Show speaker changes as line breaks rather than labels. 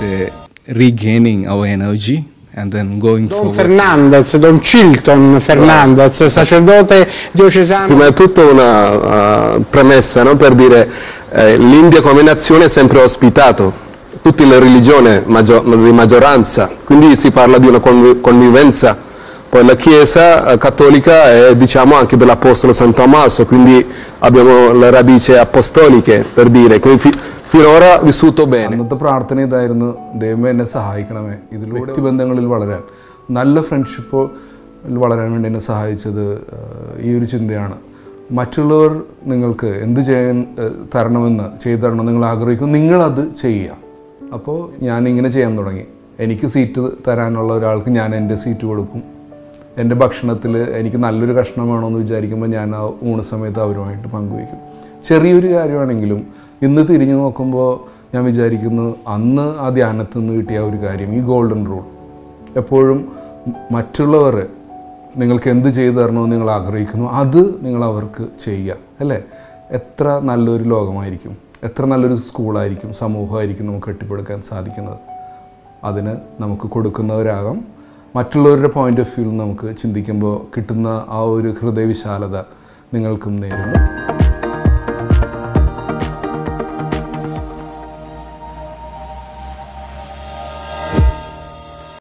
uh, regaining our energy and then going
Don
forward.
Fernandez, Don Chilton Fernandez, sacerdote diocesano.
Prima di tutto una uh, premessa no? per dire eh, l'India come nazione ha sempre ospitato tutte le religioni maggior- di maggioranza, quindi si parla di una convi- convivenza. Poi la Chiesa eh, cattolica è diciamo anche dell'Apostolo San Tommaso, quindi abbiamo le radici apostoliche per dire, quindi fi- finora vissuto bene.
അന്നത്തെ പ്രാർത്ഥന ഇതായിരുന്നു ദൈവമേ എന്നെ സഹായിക്കണമേ ഇതിലൂടെ വ്യക്തിബന്ധങ്ങളിൽ വളരാൻ നല്ല friendship വളരാൻ വേണ്ടി എന്നെ സഹായിച്ചത് ആഹ്, ഈ ഒരു ചിന്തയാണ് മറ്റുള്ളവർ നിങ്ങൾക്ക് എന്ത് ചെയ്യാൻ ആഹ്, തരണമെന്ന് ചെയ്തു തരണം നിങ്ങൾ ആഗ്രഹിക്കും നിങ്ങളത് ചെയ്യുക അപ്പോൾ ഞാൻ ഇങ്ങനെ ചെയ്യാൻ തുടങ്ങി എനിക്ക് സീറ്റ് തരാനുള്ള ഒരാൾക്ക് ഞാൻ എൻ്റെ സീറ്റ് കൊടുക്കും എൻ്റെ ഭക്ഷണത്തിൽ എനിക്ക് നല്ലൊരു കഷ്ണം വേണമെന്ന് വിചാരിക്കുമ്പോൾ ഞാൻ ആ ഊണ് സമയത്ത് അവരുമായിട്ട് പങ്കുവയ്ക്കും ചെറിയൊരു കാര്യമാണെങ്കിലും ഇന്ന് തിരിഞ്ഞു നോക്കുമ്പോൾ ഞാൻ വിചാരിക്കുന്നു അന്ന് ആ ധ്യാനത്തിൽ നിന്ന് കിട്ടിയ ആ ഒരു കാര്യം ഈ ഗോൾഡൻ റൂൾ എപ്പോഴും മറ്റുള്ളവർ നിങ്ങൾക്ക് എന്ത് ചെയ്തു തരണമെന്ന് നിങ്ങൾ ആഗ്രഹിക്കുന്നു അത് നിങ്ങൾ അവർക്ക് ചെയ്യുക അല്ലേ എത്ര നല്ലൊരു ലോകമായിരിക്കും എത്ര നല്ലൊരു സ്കൂളായിരിക്കും സമൂഹമായിരിക്കും നമുക്ക് കെട്ടിപ്പടുക്കാൻ സാധിക്കുന്നത് അതിന് നമുക്ക് കൊടുക്കുന്നവരാകാം മറ്റുള്ളവരുടെ പോയിന്റ് ഓഫ് വ്യൂവിൽ നമുക്ക് ചിന്തിക്കുമ്പോൾ കിട്ടുന്ന ആ ഒരു ഹൃദയവിശാലത നിങ്ങൾക്കും നേരുന്നു